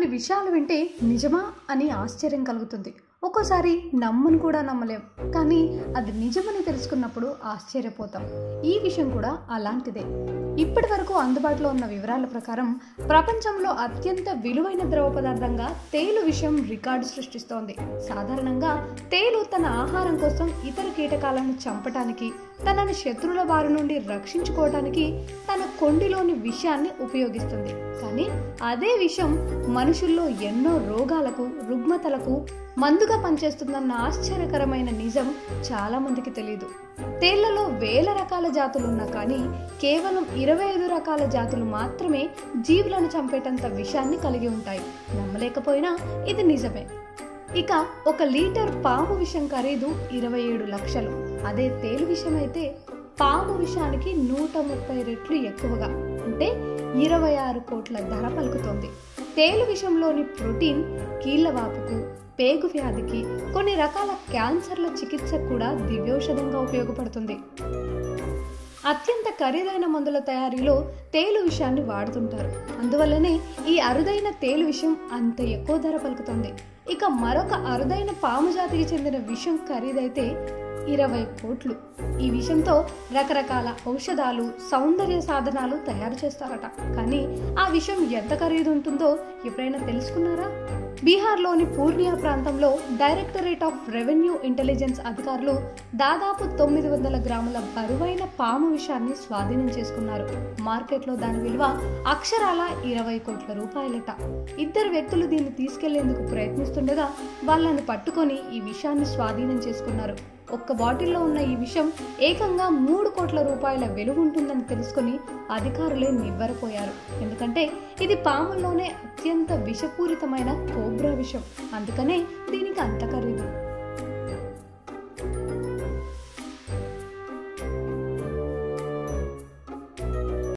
విషయాలు వింటే నిజమా అని ఆశ్చర్యం కలుగుతుంది ఒక్కోసారి నమ్మను కూడా నమ్మలేం కానీ అది నిజమని తెలుసుకున్నప్పుడు ఆశ్చర్యపోతాం ఈ విషయం కూడా అలాంటిదే ఇప్పటి వరకు అందుబాటులో ఉన్న వివరాల ప్రకారం ప్రపంచంలో అత్యంత విలువైన ద్రవ పదార్థంగా తేలు విషయం రికార్డు సృష్టిస్తోంది సాధారణంగా తేలు తన ఆహారం కోసం ఇతర కీటకాలను చంపటానికి తనని శత్రువుల బారి నుండి రక్షించుకోవటానికి తన కొండిలోని విషయాన్ని ఉపయోగిస్తుంది కానీ అదే విషయం మనుషుల్లో ఎన్నో రోగాలకు రుగ్మతలకు మందుగా పనిచేస్తుందన్న ఆశ్చర్యకరమైన నిజం చాలా మందికి తెలియదు తేళ్లలో వేల రకాల జాతులున్నా కానీ కేవలం ఇరవై ఐదు రకాల జాతులు మాత్రమే జీవులను చంపేటంత విషాన్ని కలిగి ఉంటాయి నమ్మలేకపోయినా ఇది నిజమే ఇక ఒక లీటర్ పాము విషం ఖరీదు ఇరవై ఏడు లక్షలు అదే తేలు విషం అయితే పాము విషానికి నూట ముప్పై రెట్లు ఎక్కువగా అంటే ఇరవై ఆరు కోట్ల ధర పలుకుతోంది తేలు విషంలోని ప్రోటీన్ కీళ్ళవాపుకు పేగు వ్యాధికి కొన్ని రకాల క్యాన్సర్ల చికిత్సకు కూడా దివ్యౌషధంగా ఉపయోగపడుతుంది అత్యంత ఖరీదైన మందుల తయారీలో తేలు విషయాన్ని వాడుతుంటారు అందువల్లనే ఈ అరుదైన తేలు విషయం అంత ఎక్కువ ధర పలుకుతుంది ఇక మరొక అరుదైన పాము జాతికి చెందిన విషం ఖరీదైతే ఇరవై కోట్లు ఈ విషయంతో రకరకాల ఔషధాలు సౌందర్య సాధనాలు తయారు చేస్తారట కానీ ఆ విషయం ఎంత ఖరీదు ఉంటుందో ఎప్పుడైనా తెలుసుకున్నారా బీహార్లోని పూర్ణియా ప్రాంతంలో డైరెక్టరేట్ ఆఫ్ రెవెన్యూ ఇంటెలిజెన్స్ అధికారులు దాదాపు తొమ్మిది వందల గ్రాముల బరువైన పాము విషాన్ని స్వాధీనం చేసుకున్నారు మార్కెట్లో దాని విలువ అక్షరాల ఇరవై కోట్ల రూపాయలట ఇద్దరు వ్యక్తులు దీన్ని తీసుకెళ్లేందుకు ప్రయత్నిస్తుండగా వాళ్ళను పట్టుకొని ఈ విషయాన్ని స్వాధీనం చేసుకున్నారు ఒక్క బాటిల్లో ఉన్న ఈ విషయం ఏకంగా మూడు కోట్ల రూపాయల విలువ ఉంటుందని తెలుసుకొని అధికారులే నివ్వరపోయారు ఎందుకంటే ఇది పాముల్లోనే అత్యంత విషపూరితమైన కోబ్రా విషం అందుకనే దీనికి అంత ఖరీదు